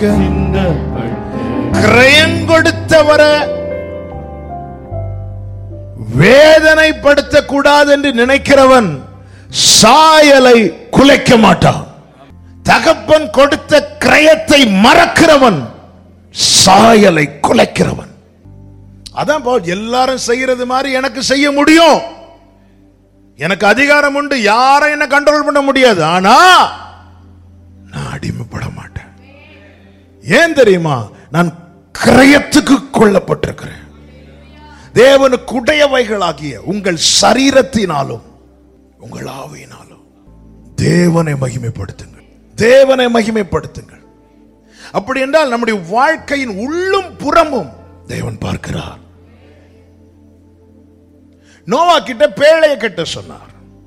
சிந்தப்பட்டிருக்க சிந்தப்பட்டு கிரயம் கொடுத்தவரை வேதனைப்படுத்த கூடாது என்று நினைக்கிறவன் சாயலை குலைக்க மாட்டான் தகப்பன் கொடுத்த கிரயத்தை மறக்கிறவன் சாயலை குலைக்கிறவன் அதான் பவுல், எல்லாரும் செய்யறது மாதிரி எனக்கு செய்ய முடியும் எனக்கு அதிகாரம் உண்டு யாரும் என்ன கண்ட்ரோல் பண்ண முடியாது ஆனா நான் அடிமைப்பட மாட்டேன் ஏன் தெரியுமா நான் கிரயத்துக்கு கொல்லப்பட்டிருக்கிறேன் தேவனுக்கு உடையவைகளாகிய உங்கள் சரீரத்தினாலும் உங்கள் ஆவியினாலும் தேவனை மகிமைப்படுத்துங்கள் தேவனை மகிமைப்படுத்துங்கள் அப்படி என்றால் நம்முடைய வாழ்க்கையின் உள்ளும் புறமும் தேவன் பார்க்கிறார் நோவா கிட்ட பேழையை கட்ட சொன்னார்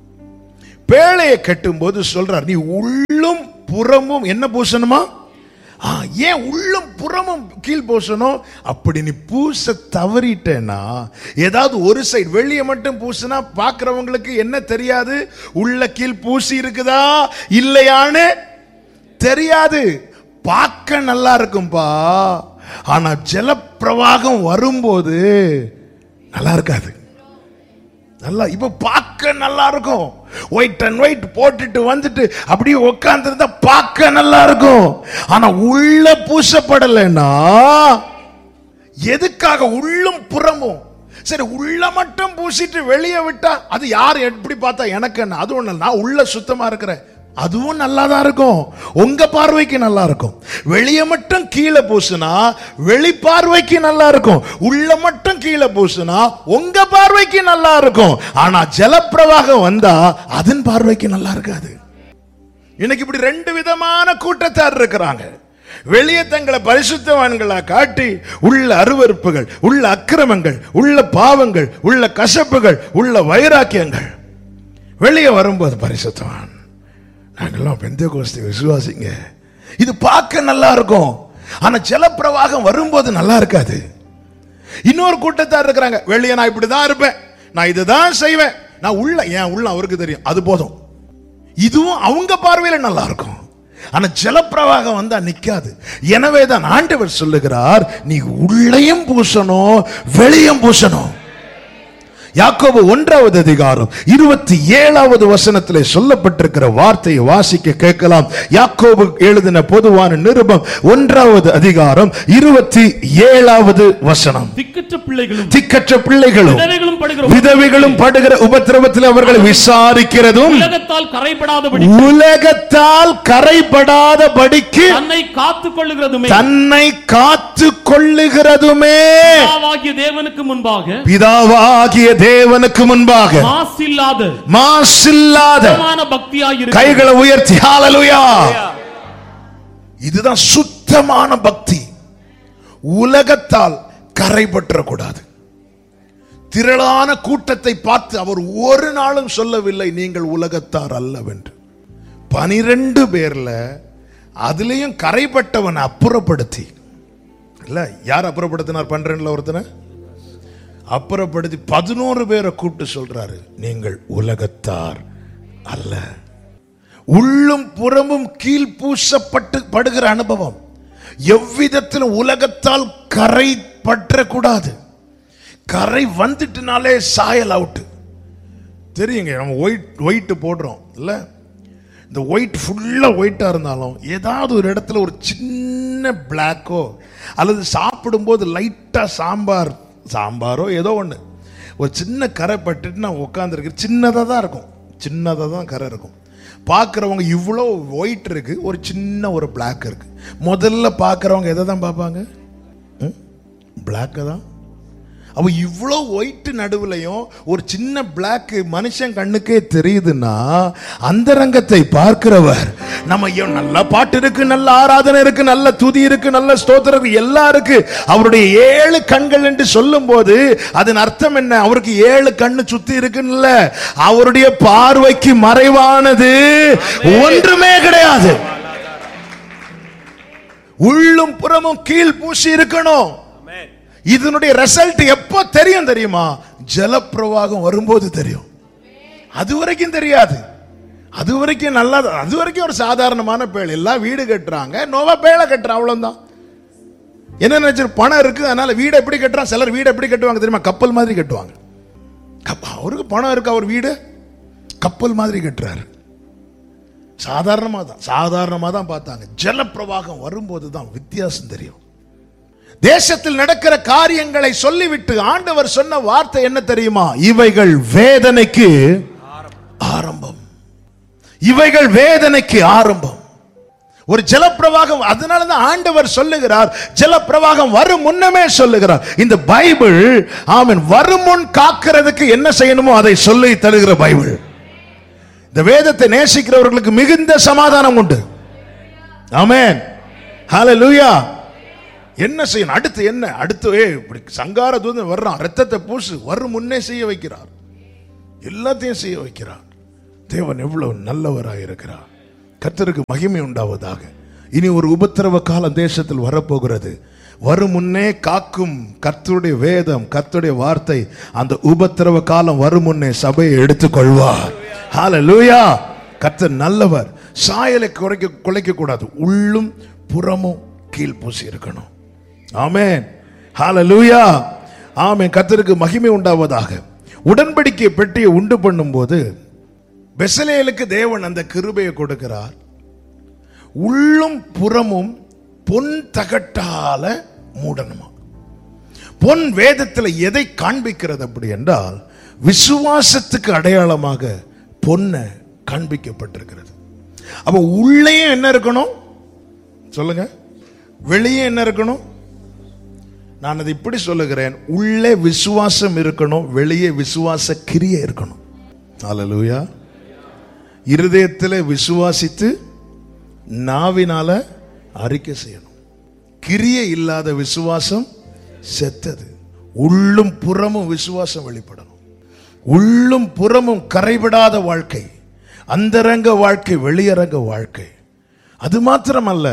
பேழையை கட்டும் போது சொல்றார் நீ உள்ளும் புறமும் என்ன பூசணுமா ஆ, ஏன் உள்ளும் புறமும் கீழ் பூசணும் அப்படி நீ பூச தவறிட்டேன்னா ஏதாவது ஒரு சைடு வெளியே மட்டும் பூசினா பார்க்கிறவங்களுக்கு என்ன தெரியாது உள்ள கீழ் பூசி இருக்குதா இல்லையான்னு தெரியாது பார்க்க நல்லா இருக்கும்பா ஆனா ஜலப்பிரவாகம் வரும்போது நல்லா இருக்காது நல்லா இப்ப பார்க்க நல்லா இருக்கும் ஒயிட் அண்ட் ஒயிட் போட்டுட்டு வந்துட்டு அப்படியே உட்கார்ந்துருந்தா பார்க்க நல்லா இருக்கும் ஆனா உள்ள பூசப்படலைன்னா எதுக்காக உள்ளும் புறமும் சரி உள்ள மட்டும் பூசிட்டு வெளியே விட்டா அது யார் எப்படி பார்த்தா எனக்கு என்ன அது ஒண்ணு நான் உள்ள சுத்தமா இருக்கிறேன் அதுவும் நல்லா தான் இருக்கும் உங்க பார்வைக்கு நல்லா இருக்கும் வெளியே மட்டும் கீழே பூசுனா வெளி பார்வைக்கு நல்லா இருக்கும் உள்ள மட்டும் கீழே பூசுனா உங்க பார்வைக்கு நல்லா இருக்கும் ஆனா ஜலப்பிரவாகம் வந்தா அதன் பார்வைக்கு நல்லா இருக்காது இன்னைக்கு இப்படி ரெண்டு விதமான கூட்டத்தார் இருக்கிறாங்க வெளியே தங்களை பரிசுத்தவான்களா காட்டி உள்ள அருவருப்புகள் உள்ள அக்கிரமங்கள் உள்ள பாவங்கள் உள்ள கசப்புகள் உள்ள வைராக்கியங்கள் வெளியே வரும்போது பரிசுத்தவான் நாங்கெல்லாம் பெந்த கோஸ்தி விசுவாசிங்க இது பார்க்க நல்லா இருக்கும் ஆனா ஜலப்பிரவாகம் வரும்போது நல்லா இருக்காது இன்னொரு கூட்டத்தார் இருக்கிறாங்க வெளியே நான் இப்படிதான் இருப்பேன் நான் இதுதான் செய்வேன் நான் உள்ள ஏன் உள்ள அவருக்கு தெரியும் அது போதும் இதுவும் அவங்க பார்வையில நல்லா இருக்கும் ஆனா ஜலப்பிரவாகம் வந்தா நிக்காது எனவே தான் ஆண்டவர் சொல்லுகிறார் நீ உள்ளேயும் பூசணும் வெளியும் பூசணும் யாக்கோபு ஒன்றாவது அதிகாரம் இருபத்தி ஏழாவது வசனத்திலே சொல்லப்பட்டிருக்கிற வார்த்தையை வாசிக்க கேட்கலாம் யாக்கோபு எழுதின பொதுவான நிருபம் ஒன்றாவது அதிகாரம் இருபத்தி ஏழாவது வசனம் திக்கற்ற பிள்ளைகளும் திக்கற்ற பிள்ளைகளும் விதவைகளும் படுகிற விதவைகளும் படுகிற உபத்திரவத்தில் அவர்களை விசாரிக்கிறதும் உலகத்தால் கரைபடாதபடி உலகத்தால் கரைபடாதபடிக்கு தன்னை காத்துக் கொள்ளுகிறதுமே தன்னை காத்து கொள்ளுகிறதுமே பிதாவாகிய தேவனுக்கு முன்பாக பிதாவாகிய தேவனுக்கு முன்பாக மாசில்லாத மாசில்லாத சுத்தமான பக்தியாயிரு கைகளை உயர்த்தி ஹalleluya இதுதான் சுத்தமான பக்தி உலகத்தால் கரைபற்ற கூடாது திரளான கூட்டத்தை பார்த்து அவர் ஒரு நாளும் சொல்லவில்லை நீங்கள் உலகத்தார் அல்லவென்று பனிரெண்டு பேர்ல அதுலயும் கரைப்பட்டவன் அப்புறப்படுத்தி இல்ல யார் அப்புறப்படுத்தினார் பன்னிரெண்டுல ஒருத்தனை அப்புறப்படுத்தி பதினோரு பேரை கூப்பிட்டு சொல்றாரு நீங்கள் உலகத்தார் அல்ல உள்ளும் புறமும் கீழ் பூசப்பட்டு படுகிற அனுபவம் எவ்விதத்திலும் உலகத்தால் கரை பற்றக்கூடாது கரை வந்துட்டுனாலே சாயல் அவுட் தெரியுங்க நம்ம ஒயிட் ஒயிட் போடுறோம் இல்ல இந்த ஒயிட் ஃபுல்லா ஒயிட்டா இருந்தாலும் ஏதாவது ஒரு இடத்துல ஒரு சின்ன பிளாக்கோ அல்லது சாப்பிடும்போது லைட்டா சாம்பார் சாம்பாரோ ஏதோ ஒன்று ஒரு சின்ன கரை பட்டுட்டு நான் உட்காந்துருக்கு சின்னதாக தான் இருக்கும் சின்னதாக தான் கரை இருக்கும் பார்க்குறவங்க இவ்வளோ ஒயிட் இருக்கு ஒரு சின்ன ஒரு பிளாக் இருக்கு முதல்ல பார்க்குறவங்க எதை தான் பார்ப்பாங்க பிளாக்கை தான் அவ இவ்வளோ ஒயிட் நடுவுலையும் ஒரு சின்ன பிளாக் மனுஷன் கண்ணுக்கே தெரியுதுன்னா அந்த ரங்கத்தை பார்க்கிறவர் நம்ம ஐயோ, நல்ல பாட்டு இருக்கு நல்ல ஆராதனை இருக்கு நல்ல துதி இருக்கு நல்ல ஸ்தோத்திரம் இருக்கு எல்லாம் இருக்கு அவருடைய ஏழு கண்கள் என்று சொல்லும் போது அதன் அர்த்தம் என்ன அவருக்கு ஏழு கண்ணு சுத்தி இருக்குன்னு இல்ல அவருடைய பார்வைக்கு மறைவானது ஒன்றுமே கிடையாது உள்ளும் புறமும் கீழ் பூசி இருக்கணும் இதனுடைய ரிசல்ட் எப்போ தெரியும் தெரியுமா ஜலப்பிரவாகம் வரும்போது தெரியும் அது வரைக்கும் தெரியாது அது வரைக்கும் நல்லா அது வரைக்கும் ஒரு சாதாரணமான பேழை எல்லாம் வீடு கட்டுறாங்க நோவா பேழை கட்டுறான் அவ்வளவுதான் என்ன நினைச்சு பணம் இருக்கு அதனால வீடு எப்படி கட்டுறான் சிலர் வீடு எப்படி கட்டுவாங்க தெரியுமா கப்பல் மாதிரி கட்டுவாங்க கப்ப- அவருக்கு பணம் இருக்கு அவர் வீடு கப்பல் மாதிரி கட்டுறாரு சாதாரணமாக தான் சாதாரணமாக தான் பார்த்தாங்க ஜலப்பிரவாகம் வரும்போது தான் வித்தியாசம் தெரியும் தேசத்தில் நடக்கிற காரியங்களை சொல்லிவிட்டு ஆண்டவர் சொன்ன வார்த்தை என்ன தெரியுமா இவைகள் வேதனைக்கு ஆரம்பம் இவைகள் வேதனைக்கு ஆரம்பம் ஒரு ஜலப்பிரவாகம் அதனால தான் ஆண்டவர் சொல்லுகிறார் ஜலப்பிரவாகம் வரும் முன்னமே சொல்லுகிறார் இந்த பைபிள் ஆமென் வரும் முன் காக்கிறதுக்கு என்ன செய்யணுமோ அதை சொல்லி தருகிற பைபிள் இந்த வேதத்தை நேசிக்கிறவர்களுக்கு மிகுந்த சமாதானம் உண்டு ஆமென் ஹalleluya என்ன செய்யணும் அடுத்து என்ன அடுத்து ஏ இப்படி சங்கார தூதன் வர்றான் ரத்தத்தை பூசு வரும் முன்னே செய்ய வைக்கிறார் எல்லாத்தையும் செய்ய வைக்கிறார் தேவன் எவ்வளவு நல்லவராக இருக்கிறார் கர்த்தருக்கு மகிமை உண்டாவதாக இனி ஒரு உபத்திரவ காலம் தேசத்தில் வரப்போகிறது வரும் முன்னே காக்கும் கர்த்தருடைய வேதம் கர்த்தருடைய வார்த்தை அந்த உபத்திரவ காலம் வரும் முன்னே சபையை எடுத்துக்கொள்வார் ஹalleluya கர்த்தர் நல்லவர் சாயலை குறைக்க குலைக்க கூடாது உள்ளும் புறமும் கீழ் பூசி இருக்கணும் ஆமென் ஹalleluya ஆமென் கர்த்தருக்கு மகிமை உண்டாவதாக உடன்படிக்கை பெட்டியை உண்டு பண்ணும்போது பெசலேலுக்கு தேவன் அந்த கிருபையை கொடுக்கிறார் உள்ளும் புறமும் பொன் தகட்டால மூடணுமா பொன் வேதத்தில் எதை காண்பிக்கிறது அப்படி என்றால் விசுவாசத்துக்கு அடையாளமாக பொன்னை காண்பிக்கப்பட்டிருக்கிறது அப்ப உள்ளேயும் என்ன இருக்கணும் சொல்லுங்க வெளியே என்ன இருக்கணும் நான் அதை இப்படி சொல்லுகிறேன் உள்ளே விசுவாசம் இருக்கணும் வெளியே விசுவாச கிரியை இருக்கணும் ஹalleluya இருதயத்தில் விசுவாசித்து நாவினால அறிக்கை செய்யணும் கிரியை இல்லாத விசுவாசம் செத்தது உள்ளும் புறமும் விசுவாசம் வெளிப்படணும் உள்ளும் புறமும் கரைபடாத வாழ்க்கை அந்தரங்க வாழ்க்கை வெளியரங்க வாழ்க்கை அது மாத்திரமல்ல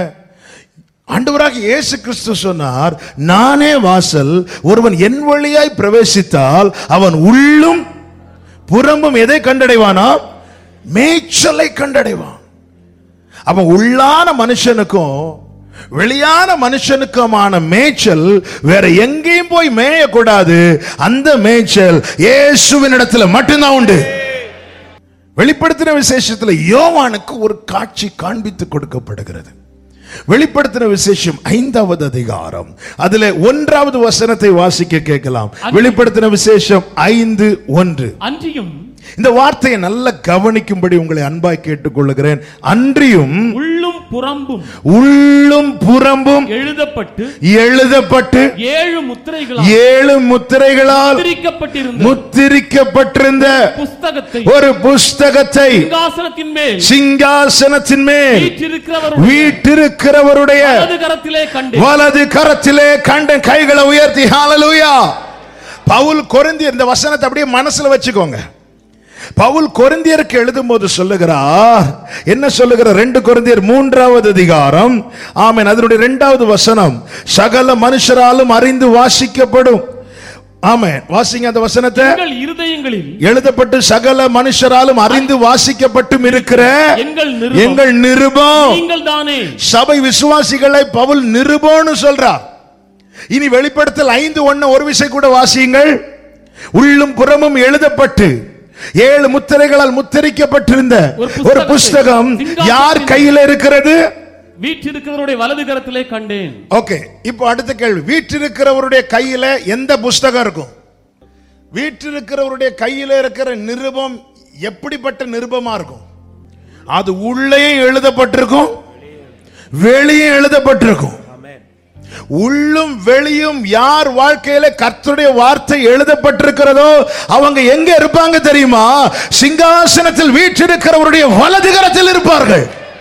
ஆண்டவராக இயேசு கிறிஸ்து சொன்னார் நானே வாசல் ஒருவன் என் வழியாய் பிரவேசித்தால் அவன் உள்ளும் புறமும் எதை கண்டடைவானா மேய்ச்சலை கண்டடைவான் அவன் உள்ளான மனுஷனுக்கும் வெளியான மனுஷனுக்குமான மேய்ச்சல் வேற எங்கேயும் போய் மேயக்கூடாது அந்த மேய்ச்சல் இயேசுவின் இடத்துல மட்டும்தான் உண்டு வெளிப்படுத்தின விசேஷத்துல யோவானுக்கு ஒரு காட்சி காண்பித்து கொடுக்கப்படுகிறது வெளிப்படுத்தின விசேஷம் ஐந்தாவது அதிகாரம் அதுல ஒன்றாவது வசனத்தை வாசிக்க கேட்கலாம் வெளிப்படுத்தின விசேஷம் ஐந்து ஒன்று அன்றியும் இந்த வார்த்தையை நல்ல கவனிக்கும்படி உங்களை அன்பாய் கேட்டுக்கொள்ளுகிறேன் அன்றியும் உள்ளும் புறம்பும் உள்ளும் புறம்பும் எழுதப்பட்டு எழுதப்பட்டு ஏழு முத்திரைகளால் ஏழு முத்திரைகளால் முத்திரிக்கப்பட்டிருந்த முத்திரிக்கப்பட்டிருந்த புஸ்தகத்தை ஒரு புஸ்தகத்தை சிங்காசனத்தின் மேல் சிங்காசனத்தின் மேல் வீற்றிருக்கிறவர் வீட்டிருக்கிறவருடைய வலது கரத்திலே கண்டு வலது கரத்திலே கண்ட கைகளை உயர்த்தி ஹalleluya பவுல் கொரிந்தியர் இந்த வசனத்தை அப்படியே மனசுல வச்சுக்கோங்க பவுல் கொரிந்தியருக்கு எழுதும்போது சொல்லுகிறார் என்ன சொல்லுகிறார் ரெண்டு கொரிந்தியர் மூன்றாவது அதிகாரம் ஆமென் அதனுடைய இரண்டாவது வசனம் சகல மனுஷராலும் அறிந்து வாசிக்கப்படும் ஆமென் வாசிங்க அந்த வசனத்தை எங்கள் இருதயங்களில் எழுதப்பட்டு சகல மனுஷராலும் அறிந்து வாசிக்கப்பட்டும் இருக்கிற எங்கள் நிருபம் எங்கள் நிருபம் நீங்கள் தானே சபை விசுவாசிகளை பவுல் நிருபம்னு சொல்றார் இனி வெளிப்படுத்தல் ஐந்து ஒண்ணு ஒரு விஷயம் கூட வாசியுங்கள் உள்ளும் புறமும் எழுதப்பட்டு ஏழு முத்திரைகளால் முத்திரிக்கப்பட்டிருந்த ஒரு ஒரு புஸ்தகத்தை புஸ்தகம் சிங்காசனத்தின் யார் கையில இருக்கிறது வீற்றிருக்கிறவருடைய வலது கரத்திலே கண்டேன் ஓகே இப்போ அடுத்த கேள்வி வீற்றிருக்கிறவருடைய கையில எந்த புஸ்தகம் இருக்கும் வீற்றிருக்கிறவருடைய கையில இருக்கிற நிருபம் எப்படிப்பட்ட நிருபமா இருக்கும் அது உள்ளேயும் எழுதப்பட்டிருக்கும் வெளியும் எழுதப்பட்டிருக்கும் உள்ளும் வெளியும் யார் வாழ்க்கையில கர்த்தருடைய வார்த்தை எழுதப்பட்டிருக்கிறதோ அவங்க எங்க இருப்பாங்க தெரியுமா சிங்காசனத்தில் வீற்றிருக்கிறவருடைய வலது கரத்தில் இருப்பார்கள்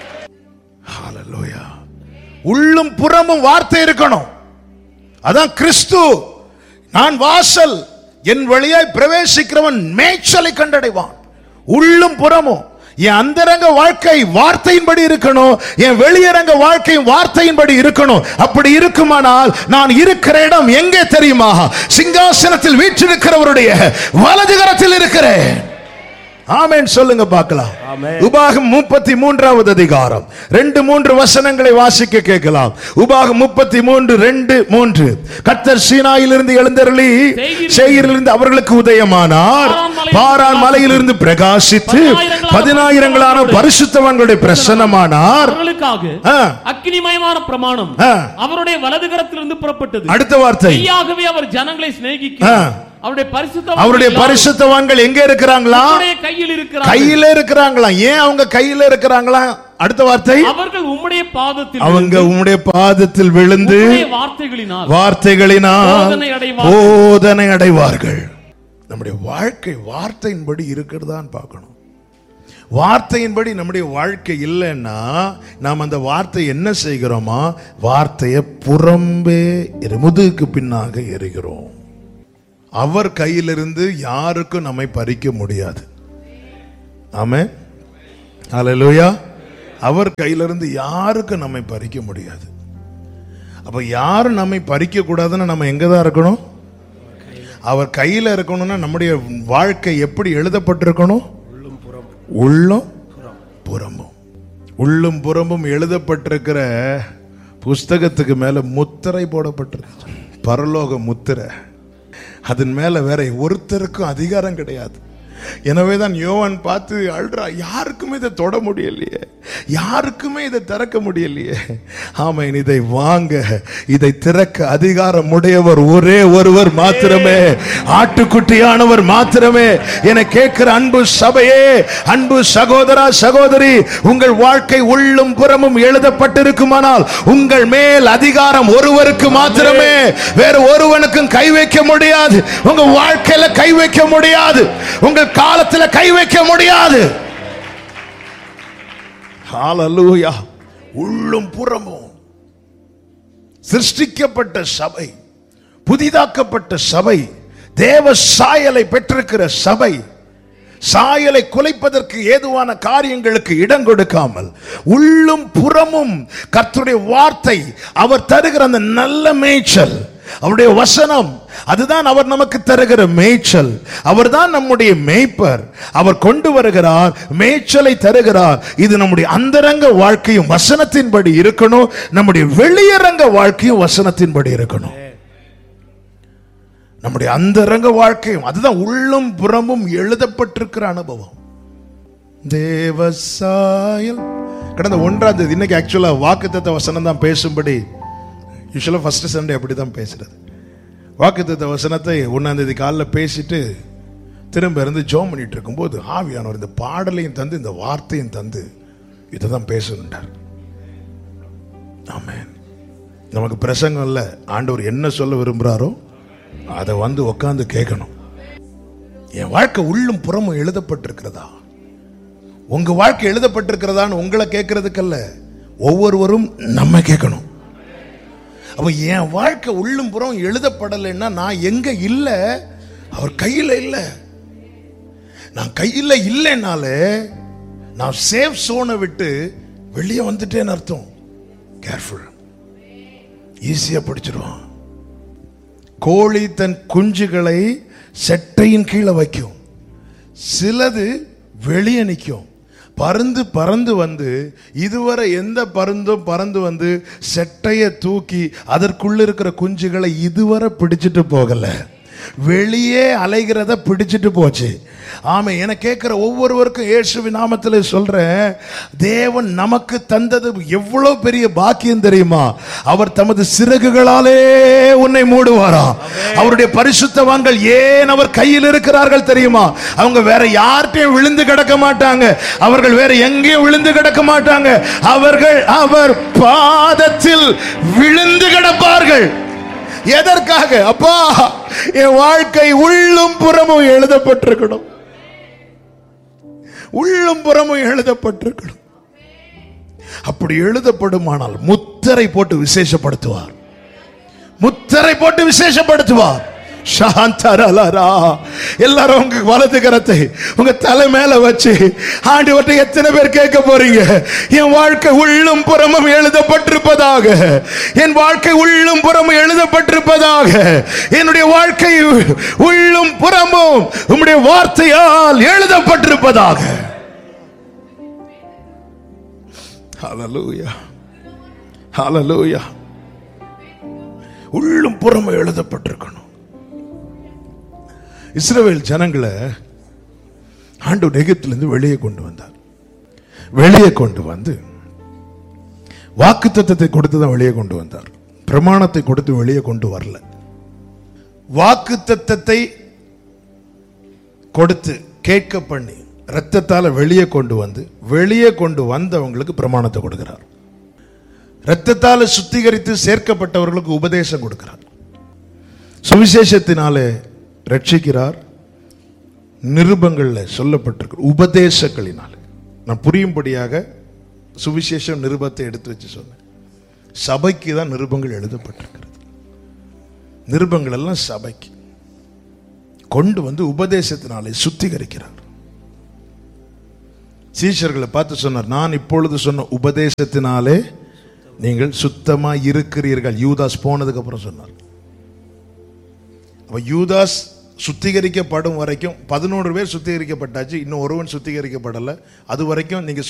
ஹalleluya உள்ளும் புறமும் வார்த்தை இருக்கணும் அதான் கிறிஸ்து நான் வாசல் என் வழியாய் பிரவேசிக்கிறவன் மேய்ச்சலை கண்டடைவான் உள்ளும் புறமும் என் அந்தரங்க வாழ்க்கை வார்த்தையின்படி இருக்கணும் என் வெளியரங்க வாழ்க்கை வார்த்தையின்படி இருக்கணும் அப்படி இருக்குமானால் நான் இருக்கிற இடம் எங்கே தெரியுமா சிங்காசனத்தில் வீற்றிருக்கிறவருடைய வலது கரத்தில் இருக்கிறேன் ஆமென் சொல்லுங்க பார்க்கலாம் ஆமென். உபாகம் முப்பத்தி மூன்றாவது அதிகாரம் ரெண்டு மூன்று வசனங்களை வாசிக்க கேட்கலாம் உபாகம் முப்பத்தி மூன்று ரெண்டு மூன்று கத்தர் சீனாயிலிருந்து எழுந்தருளி சேயிலிருந்து அவர்களுக்கு உதயமானார் பாரான் மலையிலிருந்து பிரகாசித்து பதினாயிரங்களான பரிசுத்தவான்களுடைய பிரசன்னமானார் அவர்களுக்காக ஆ. அக்கினிமயமான பிரமாணம் ஆ. அவருடைய வலது கரத்திலிருந்து புறப்பட்டது அடுத்த வார்த்தை மெய்யாகவே அவர் ஜனங்களை ஆ. சிநேகிக்கிறார் அவருடைய பரிசுத்த அவருடைய பரிசுத்தவான்கள் எங்க இருக்கிறாங்களா கையில் இருக்கிறார் கையில இருக்கிறாங்களா ஏன் அவங்க கையில இருக்கிறாங்களா அடுத்த வார்த்தை அவர்கள் உம்முடைய பாதத்தில் அவங்க உம்முடைய பாதத்தில் விழுந்து உம்முடைய வார்த்தைகளினால் வார்த்தைகளினால் போதனை அடைவார்கள். போதனை அடைவார்கள் நம்முடைய வாழ்க்கை வார்த்தையின்படி இருக்கிறதான்னு பார்க்கணும் வார்த்தையின்படி நம்முடைய வாழ்க்கை இல்லைன்னா நாம் அந்த வார்த்தை என்ன செய்கிறோமா வார்த்தையை புறம்பே எறி- முதுகுக்கு பின்னாக எறிகிறோம் அவர் கையிலிருந்து யாருக்கும் நம்மை பறிக்க முடியாது ஆமே ஹalleluya அவர் கையிலிருந்து யாருக்கும் நம்மை பறிக்க முடியாது அப்ப யாரும் நம்மை பறிக்க கூடாதுன்னு நம்ம எங்க தான் இருக்கணும் அவர் கையில இருக்கணும்னா நம்முடைய வாழ்க்கை எப்படி எழுதப்பட்டிருக்கணும் உள்ளம் புறமும் உள்ளும் புறமும் எழுதப்பட்டிருக்கிற புஸ்தகத்துக்கு மேல முத்திரை போடப்பட்டிருக்கு பரலோக முத்திரை அதன் மேல வேற ஒருத்தருக்கும் அதிகாரம் கிடையாது எனவே தான் யோவான் பார்த்து அழுறா யாருக்குமே இதை தொட முடியலையே யாருக்குமே இதை திறக்க முடியலையே ஆமேன் இதை வாங்க இதை திறக்க அதிகாரம் உடையவர் ஒரே ஒருவர் மாத்திரமே ஆட்டுக்குட்டியானவர் மாத்திரமே என கேட்கிற அன்பு சபையே அன்பு சகோதரா சகோதரி உங்கள் வாழ்க்கை உள்ளும் புறமும் எழுதப்பட்டிருக்குமானால் உங்கள் மேல் அதிகாரம் ஒருவருக்கு மாத்திரமே வேற ஒருவனுக்கும் கை வைக்க முடியாது உங்க வாழ்க்கையில கை வைக்க முடியாது உங்கள் காலத்துல கை வைக்க முடியாது ஹalleluya உள்ளும் புறமும் சிருஷ்டிக்கப்பட்ட சபை புதிதாக்கப்பட்ட சபை தேவ சாயலை பெற்றிருக்கிற சபை சாயலை குலைப்பதற்கு ஏதுவான காரியங்களுக்கு இடம் கொடுக்காமல் உள்ளும் புறமும் கர்த்தருடைய வார்த்தை அவர் தருகிற அந்த நல்ல மேய்ச்சல் அவருடைய வசனம் அதுதான் அவர் நமக்கு தருகிற மேய்ச்சல் அவர்தான் நம்முடைய மேய்ப்பர் அவர் கொண்டு வருகிறார் மேய்ச்சலை தருகிறார் இது நம்முடைய அந்தரங்க வாழ்க்கையும் வசனத்தின்படி இருக்கணும் நம்முடைய வெளியரங்க வாழ்க்கையும் வசனத்தின்படி இருக்கணும் நம்முடைய அந்தரங்க வாழ்க்கையும் அதுதான் உள்ளும் புறமும் எழுதப்பட்டிருக்கிற அனுபவம் தேவசாயல் கடந்த ஒன்றாம் தேதி இன்னைக்கு ஆக்சுவலா வாக்குத்தத்த வசனம் தான் பேசும்படி யூஸ்வலாக ஃபர்ஸ்ட் சண்டே அப்படி தான் பேசுறது வாக்குத்தத்த வசனத்தை ஒன்றாம் தேதி காலைல பேசிட்டு திரும்ப இருந்து ஜோம் பண்ணிட்டு இருக்கும்போது ஆவியானவர் இந்த பாடலையும் தந்து இந்த வார்த்தையும் தந்து இதை தான் பேசணுன்றார் ஆமென் நமக்கு பிரசங்கம் இல்லை ஆண்டவர் என்ன சொல்ல விரும்புகிறாரோ அதை வந்து உட்காந்து கேட்கணும் என் வாழ்க்கை உள்ளும் புறமும் எழுதப்பட்டிருக்கிறதா உங்க வாழ்க்கை எழுதப்பட்டிருக்கிறதான்னு உங்களை கேட்கறதுக்கல்ல ஒவ்வொருவரும் நம்ம கேட்கணும் அப்ப என் வாழ்க்கை உள்ளும் புறம் எழுதப்படலைன்னா நான் எங்க இல்ல அவர் கையில இல்ல நான் கையில இல்லைனாலே நான் சேஃப் சோனை விட்டு வெளியே வந்துட்டேன்னு அர்த்தம் கேர்ஃபுல் ஈஸியா பிடிச்சிருவான் கோழி தன் குஞ்சுகளை செட்டையின் கீழே வைக்கும் சிலது வெளியே நிற்கும் பருந்து பறந்து வந்து இதுவரை எந்த பருந்தும் பறந்து வந்து செட்டையை தூக்கி அதற்குள்ள இருக்கிற குஞ்சுகளை இதுவரை பிடிச்சிட்டு போகல வெளியே அலைகிறத பிடிச்சிட்டு போச்சு ஆமா என கேட்கிற ஒவ்வொருவருக்கும் இயேசுவி நாமத்தில் சொல்றேன் தேவன் நமக்கு தந்தது எவ்வளவு பெரிய பாக்கியம் தெரியுமா அவர் தமது சிறகுகளாலே உன்னை மூடுவாராம் அவருடைய பரிசுத்தவான்கள் ஏன் அவர் கையில் இருக்கிறார்கள் தெரியுமா அவங்க வேற யார்கிட்டயும் விழுந்து கிடக்க மாட்டாங்க அவர்கள் வேற எங்கேயும் விழுந்து கிடக்க மாட்டாங்க அவர்கள் அவர் பாதத்தில் விழுந்து கிடப்பார்கள் எதற்காக அப்பா என் வாழ்க்கை உள்ளும் புறமும் எழுதப்பட்டிருக்கணும் உள்ளும் புறமும் எழுதப்பட்டிருக்கணும் அப்படி எழுதப்படுமானால் முத்திரை போட்டு விசேஷப்படுத்துவார் முத்திரை போட்டு விசேஷப்படுத்துவார் ஷாந்தரலரா. எல்லாரும் உங்க வலது கரத்தை உங்க தலை மேல வச்சு ஆண்டவர்கிட்ட எத்தனை பேர் கேட்க போறீங்க என் வாழ்க்கை உள்ளும் புறமும் எழுதப்பட்டிருப்பதாக என் வாழ்க்கை உள்ளும் புறமும் எழுதப்பட்டிருப்பதாக என்னுடைய வாழ்க்கை உள்ளும் புறமும் உம்முடைய வார்த்தையால் எழுதப்பட்டிருப்பதாக ஹalleluya ஹalleluya உள்ளும் புறமும் எழுதப்பட்டிருக்கணும் இஸ்ரவேல் ஜனங்களை ஆண்டவர் எகிப்திலிருந்து வெளியே கொண்டு வந்தார் வெளியே கொண்டு வந்து வாக்குத்தத்தத்தை கொடுத்து தான் வெளியே கொண்டு வந்தார் பிரமாணத்தை கொடுத்து வெளியே கொண்டு வரல வாக்குத்தத்தத்தை கொடுத்து கேட்க பண்ணி ரத்தத்தால வெளியே கொண்டு வந்து வெளியே கொண்டு வந்தவங்களுக்கு பிரமாணத்தை கொடுக்கிறார் ரத்தத்தால சுத்திகரித்து சேர்க்கப்பட்டவர்களுக்கு உபதேசம் கொடுக்கிறார் சுவிசேஷத்தினாலே ரட்சிக்கிறார் நிருபங்கள்ல சொல்லப்பட்டிருக்கு உபதேசங்களினாலே நான் புரியும்படியாக சுவிசேஷம் நிருபத்தை எடுத்து வச்சு சொன்னேன் சபைக்கு தான் நிருபங்கள் எழுதப்பட்டிருக்கிறது நிருபங்கள் எல்லாம் சபைக்கு கொண்டு வந்து உபதேசத்தினாலே சுத்திகரிக்கிறார் சீஷர்களை பார்த்து சொன்னார் நான் இப்பொழுது சொன்ன உபதேசத்தினாலே நீங்கள் சுத்தமா இருக்கிறீர்கள் யூதாஸ் போனதுக்கு அப்புறம் சொன்னார் அப்ப யூதாஸ் சுத்திகரிக்கப்படும் வரைக்கும் பதினோரு பேர் சுத்திகரிக்கப்பட்டாச்சு இன்னும் ஒருவன் சுத்திகரிக்கப்படல அது வரைக்கும் நீங்க